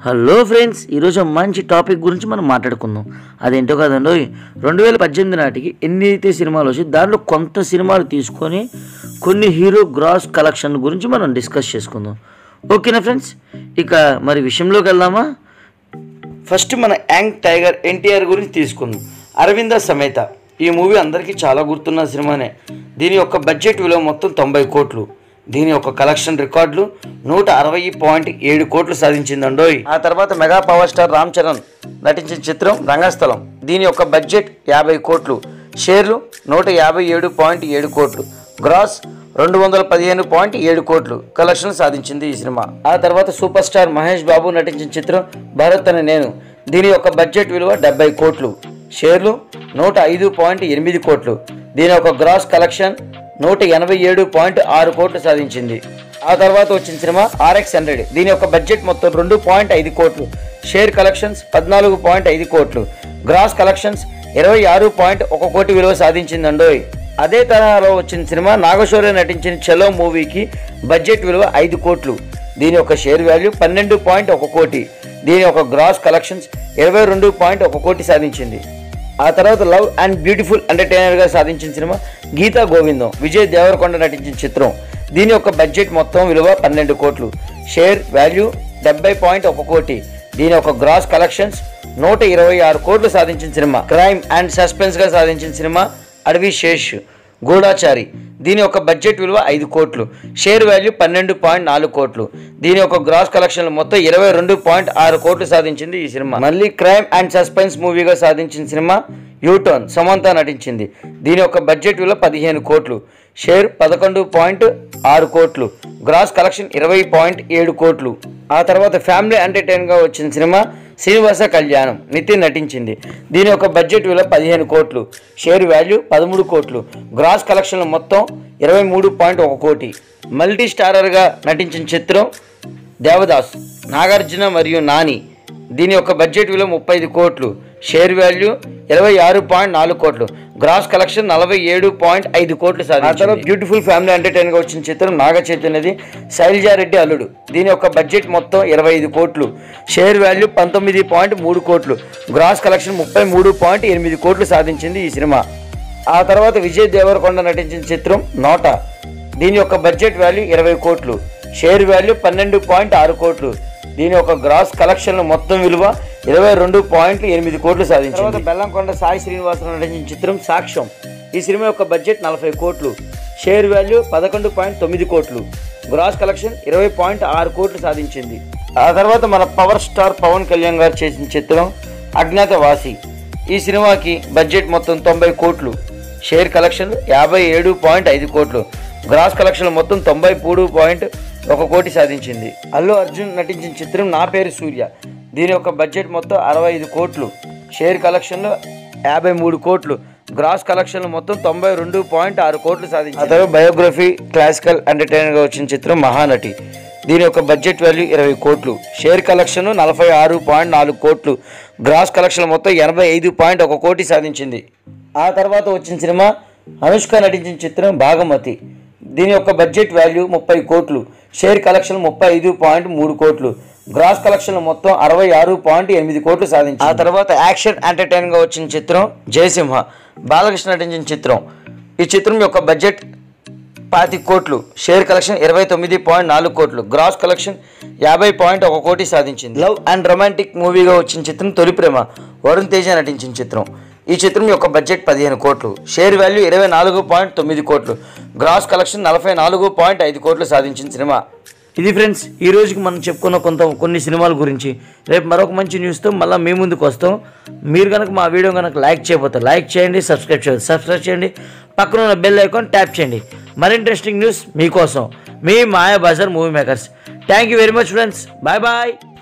hello friends ఈరోజు ఒక మంచి టాపిక్ గురించి మనం మాట్లాడుకుందాం అదేంటో కదండి రెండు వేల పద్దెనిమిది నాటికి ఎన్ని అయితే సినిమాలు వచ్చి దాంట్లో కొంత సినిమాలు తీసుకొని కొన్ని హీరో గ్రాస్ కలెక్షన్ గురించి మనం డిస్కస్ చేసుకుందాం ఓకేనా ఫ్రెండ్స్ ఇక మరి విషయంలోకి వెళ్దామా ఫస్ట్ మన యాంగ్ టైగర్ ఎన్టీఆర్ గురించి తీసుకుందాం అరవింద సమేత ఈ మూవీ అందరికీ చాలా గుర్తున్న సినిమానే దీని యొక్క బడ్జెట్ విలువ మొత్తం తొంభై కోట్లు దీని యొక్క కలెక్షన్ రికార్డులు నూట అరవై పాయింట్ ఏడు కోట్లు సాధించిందండోయ్ ఆ తర్వాత mega power star Ram Charan నటించిన చిత్రం రంగస్థలం దీని యొక్క బడ్జెట్ యాభై కోట్లు షేర్లు నూట యాభై ఏడు పాయింట్ ఏడు కోట్లు గ్రాస్ రెండు వందల పదిహేను పాయింట్ ఏడు కోట్లు కలెక్షన్ సాధించింది ఈ సినిమా ఆ తర్వాత సూపర్ స్టార్ మహేష్ బాబు నటించిన చిత్రం భరత్ అని నేను దీని యొక్క బడ్జెట్ విలువ డెబ్బై కోట్లు షేర్లు నూట ఐదు పాయింట్ ఎనిమిది కోట్లు దీని యొక్క గ్రాస్ కలెక్షన్ నూట ఎనభై ఏడు పాయింట్ ఆరు కోట్లు సాధించింది ఆ తర్వాత వచ్చిన సినిమా ఆర్ఎక్స్ హండ్రెడ్ దీని యొక్క బడ్జెట్ మొత్తం రెండు పాయింట్ ఐదు కోట్లు షేర్ కలెక్షన్స్ పద్నాలుగు పాయింట్ ఐదు కోట్లు గ్రాస్ కలెక్షన్స్ ఇరవై ఆరు పాయింట్ ఒక కోటి విలువ సాధించిందండోయ్ అదే తరహాలో వచ్చిన సినిమా నాగశౌర్య నటించిన చలో మూవీకి బడ్జెట్ విలువ ఐదు కోట్లు దీని యొక్క షేర్ వాల్యూ పన్నెండు పాయింట్ ఒక కోటి దీని యొక్క గ్రాస్ కలెక్షన్స్ ఇరవై రెండు పాయింట్ ఒక కోటి సాధించింది ఆ తర్వాత లవ్ అండ్ బ్యూటిఫుల్ ఎంటర్టైనర్గా సాధించిన సినిమా గీతా గోవిందం విజయ్ దేవరకొండ నటించిన చిత్రం దీని యొక్క బడ్జెట్ మొత్తం విలువ పన్నెండు కోట్లు షేర్ వాల్యూ డెబ్బై పాయింట్ ఒక కోటి దీని యొక్క గ్రాస్ కలెక్షన్స్ నూట ఇరవై ఆరు కోట్లు సాధించిన సినిమా క్రైమ్ అండ్ సస్పెన్స్గా సాధించిన సినిమా అడవి శేష్ గూఢాచారి దీని యొక్క బడ్జెట్ విలువ ఐదు కోట్లు షేర్ వాల్యూ పన్నెండు పాయింట్ నాలుగు కోట్లు దీని యొక్క గ్రాస్ కలెక్షన్ మొత్తం ఇరవై రెండు పాయింట్ ఆరు కోట్లు సాధించింది ఈ సినిమా మళ్ళీ క్రైమ్ అండ్ సస్పెన్స్ మూవీగా సాధించిన సినిమా యూటర్న్ సమంత నటించింది దీని యొక్క బడ్జెట్ విలువ పదిహేను కోట్లు షేర్ పదకొండు పాయింట్ ఆరు కోట్లు గ్రాస్ కలెక్షన్ ఇరవై పాయింట్ ఏడు కోట్లు ఆ తర్వాత ఫ్యామిలీ ఎంటర్టైన్గా వచ్చిన సినిమా శ్రీనివాస కళ్యాణం నితిన్ నటించింది దీని యొక్క బడ్జెట్ విలువ పదిహేను కోట్లు షేర్ వాల్యూ పదమూడు కోట్లు గ్రాస్ కలెక్షన్లు మొత్తం ఇరవై మూడు పాయింట్ ఒక కోటి మల్టీ స్టారర్గా నటించిన చిత్రం దేవదాస్ నాగార్జున మరియు నాని దీని యొక్క బడ్జెట్ విలువ ముప్పై ఐదు కోట్లు షేర్ వాల్యూ ఇరవై ఆరు పాయింట్ నాలుగు కోట్లు గ్రాస్ కలెక్షన్ నలభై ఏడు పాయింట్ ఐదు కోట్లు సాధించారు బ్యూటిఫుల్ ఫ్యామిలీ ఎంటర్టైన్గా వచ్చిన చిత్రం నాగ చైతన్యది శైలజారెడ్డి అల్లుడు దీని యొక్క బడ్జెట్ మొత్తం ఇరవై ఐదు కోట్లు షేర్ వాల్యూ పంతొమ్మిది పాయింట్ మూడు కోట్లు గ్రాస్ కలెక్షన్ ముప్పై మూడు పాయింట్ ఎనిమిది కోట్లు సాధించింది ఈ సినిమా ఆ తర్వాత విజయ్ దేవరకొండ నటించిన చిత్రం నోట దీని యొక్క బడ్జెట్ వాల్యూ ఇరవై కోట్లు షేర్ వాల్యూ పన్నెండు పాయింట్ ఆరు కోట్లు దీని యొక్క గ్రాస్ కలెక్షన్ మొత్తం విలువ ఇరవై రెండు పాయింట్ ఎనిమిది కోట్లు సాధించింది తర్వాత బెల్లంకొండ సాయి శ్రీనివాసరావు నటించిన చిత్రం సాక్ష్యం ఈ సినిమా యొక్క బడ్జెట్ నలభై కోట్లు షేర్ వాల్యూ పదకొండు పాయింట్ తొమ్మిది కోట్లు గ్రాస్ కలెక్షన్ ఇరవై పాయింట్ ఆరు కోట్లు సాధించింది ఆ తర్వాత మన పవర్ స్టార్ పవన్ కళ్యాణ్ గారు చేసిన చిత్రం అజ్ఞాతవాసి ఈ సినిమాకి బడ్జెట్ మొత్తం తొంభై కోట్లు షేర్ కలెక్షన్ యాభై ఏడు పాయింట్ ఐదు కోట్లు గ్రాస్ కలెక్షన్ మొత్తం తొంభై మూడు పాయింట్ ఒక కోటి సాధించింది అల్లు అర్జున్ నటించిన చిత్రం నా పేరు సూర్య దీని యొక్క బడ్జెట్ మొత్తం అరవై ఐదు కోట్లు షేర్ కలెక్షన్లో యాభై మూడు కోట్లు గ్రాస్ కలెక్షన్లు మొత్తం తొంభై రెండు పాయింట్ ఆరు కోట్లు సాధించింది ఆ తర్వాత బయోగ్రఫీ క్లాసికల్ ఎంటర్టైనర్గా వచ్చిన చిత్రం మహానటి దీని యొక్క బడ్జెట్ వాల్యూ ఇరవై కోట్లు షేర్ కలెక్షన్ నలభై ఆరు పాయింట్ నాలుగు కోట్లు గ్రాస్ కలెక్షన్ మొత్తం ఎనభై ఐదు పాయింట్ ఒక కోటి సాధించింది ఆ తర్వాత వచ్చిన సినిమా అనుష్క నటించిన చిత్రం భాగమతి దీని యొక్క బడ్జెట్ వాల్యూ ముప్పై కోట్లు షేర్ కలెక్షన్ ముప్పై ఐదు పాయింట్ మూడు కోట్లు గ్రాస్ కలెక్షన్ మొత్తం అరవై ఆరు పాయింట్ ఎనిమిది కోట్లు సాధించింది ఆ తర్వాత యాక్షన్ ఎంటర్టైన్గా వచ్చిన చిత్రం జయసింహ బాలకృష్ణ నటించిన చిత్రం ఈ చిత్రం యొక్క బడ్జెట్ పాతి కోట్లు షేర్ కలెక్షన్ ఇరవై తొమ్మిది పాయింట్ నాలుగు కోట్లు గ్రాస్ కలెక్షన్ యాభై పాయింట్ ఒక కోటి సాధించింది లవ్ అండ్ రొమాంటిక్ మూవీగా వచ్చిన చిత్రం తొలి ప్రేమ వరుణ్ తేజ నటించిన చిత్రం ఈ చిత్రం యొక్క బడ్జెట్ పదిహేను కోట్లు షేర్ వాల్యూ ఇరవై నాలుగు పాయింట్ తొమ్మిది కోట్లు గ్రాస్ కలెక్షన్ నలభై నాలుగు పాయింట్ ఐదు కోట్లు సాధించిన సినిమా ఇది ఫ్రెండ్స్ ఈ రోజుకి మనం చెప్పుకున్న కొంత కొన్ని సినిమాల గురించి రేపు మరొక మంచి న్యూస్తో మళ్ళీ మీ ముందుకు వస్తాం మీరు కనుక మా వీడియో కనుక లైక్ చేయకపోతే లైక్ చేయండి సబ్స్క్రైబ్ చేయండి సబ్స్క్రైబ్ చేయండి పక్కన ఉన్న బెల్ ఐకాన్ ట్యాప్ చేయండి మరి ఇంట్రెస్టింగ్ న్యూస్ మీకోసం మీ Maya Bazar movie makers thank you very much friends bye bye